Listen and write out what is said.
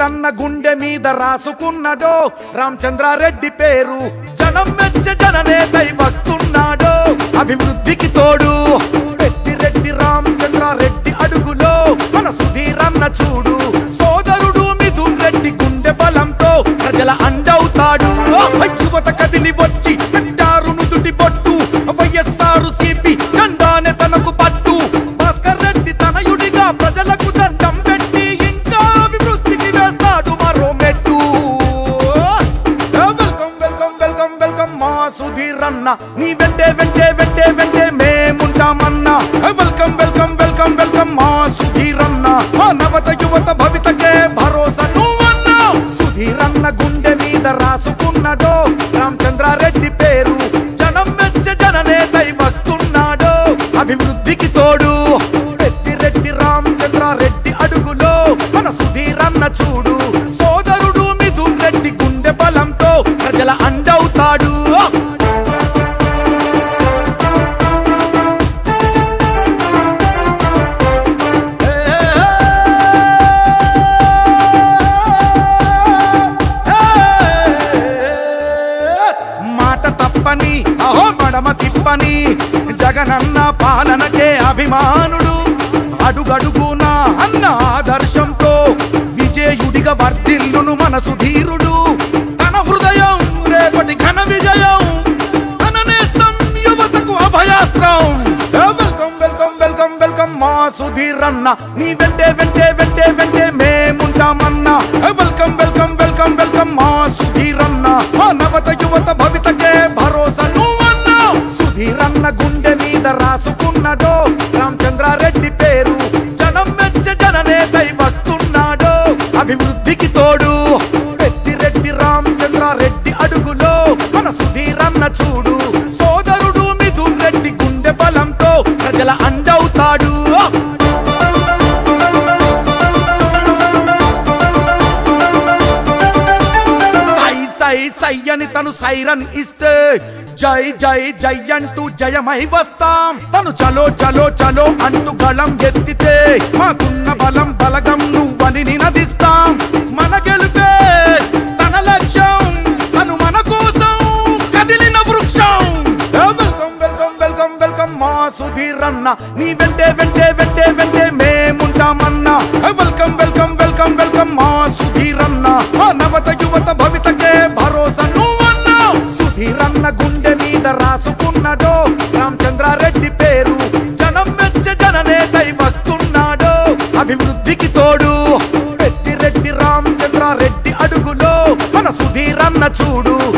సుధీరన్న గుండె మీద రాసుకున్నడో రామచంద్రారెడ్డి పేరు జనం మెచ్చ జననేతై వస్తున్నాడో అభివృద్ధికి తోడు పెద్దిరెడ్డి రామచంద్రారెడ్డి అడుగులో మన సుధీరన్న చూడు సోదరుడు మిథున్ రెడ్డి గుండె బలంతో ప్రజల అండవుతాడు యువత కదిలి వచ్చి పెట్టారు నుదుటి బొట్టు వైఎస్ఆర్ సిపి జెండానే తనకు పట్టు భాస్కర్ రెడ్డి తనయుడిగా ప్రజలకు దండం పెట్టి ఇంకా అభివృద్ధికి వేస్తాడు మరో మెట్టు వెల్కమ్ వెల్కమ్ వెల్కమ్ వెల్కమ్ మా సుధీర్ అన్న నీ వెంటే వెంటే వెంటే వెంటే మేముంటామన్నా వెల్కమ్ వెల్కమ్ వెల్కమ్ వెల్కమ్ మా సుధీర్ అన్న మా నవత యువత భవితకే భరోసా నువ్వన్నా సుధీరన్న గుండె మీద రాసుకున్నడో రామచంద్రారెడ్డి పేరు జనం మెచ్చ జననేతై వస్తున్నాడో అభివృద్ధికి తోడు పెద్దిరెడ్డి రామచంద్రారెడ్డి అడుగులో మన సుధీరన్న చూడు సోదరుడు మిథున్ రెడ్డి గుండె బలంతో ప్రజల అండవుతాడు మాట తప్పని అహో మడమ తిప్పని జగనన్న పాలనకే అభిమానుడు అడుగడుగునా అన్న ఆదర్శంతో విజయుడిగా వర్ధిల్లును మన సుధీరుడు తన హృదయం రేపటి ఘన విజయం తన నేస్తం యువతకు అభయాస్త్రం ఏ వెల్కమ్ వెల్కమ్ వెల్కమ్ వెల్కమ్ మా సుధీర్ అన్న నీ వెంటే వెంటే వెంటే వెంటే మేముంటామన్నా ఏ వెల్కమ్ వెల్కమ్ వెల్కమ్ వెల్కమ్ మా సుధీర్ అన్న మా నవత యువత భవితకే భరోసా నువ్వన్నా సుధీర్ అన్న గుండె మీద రాసుకున్నడో రామచంద్రారెడ్డి పేరు జనం మెచ్చ జననేతై వస్తున్నాడో అభివృద్ధికి తోడు పెద్దిరెడ్డి రామచంద్రారెడ్డి అడుగులో మన సుధీరన్న చూడు సోదరుడు మిథున్ రెడ్డి గుండె బలంతో ప్రజల అండవుతాడు సై సై సై అని తను సైరన్ ఇస్తే జై జై జై అంటూ జయమై వస్తాం తను చలో చలో చలో అంటూ గళం ఎత్తితే మాకున్న బలం బలగం నువ్వని నినదిస్తాం మన గెలుపే తన లక్ష్యం తను మన కోసం కదిలిన వృక్షం ఏ వెల్కమ్ వెల్కమ్ వెల్కమ్ వెల్కమ్ మా సుధీర్ అన్న నీ వెంటే వెంటే వెంటే వెంటే మేముంటామన్నా ఏ వెల్కమ్ వెల్కమ్ వెల్కమ్ వెల్కమ్ మా సుధీర్ అన్న మా నవత యువత భవితకే భరోసా నువ్వన్నా సుధీరన్న గుండె మీద రాసుకున్నడో రామచంద్రారెడ్డి పేరు జనం మెచ్చ జననేతై వస్తున్నాడో అభివృద్ధికి తోడు పెద్దిరెడ్డి రామచంద్రారెడ్డి అడుగులో మన సుధీరన్న చూడు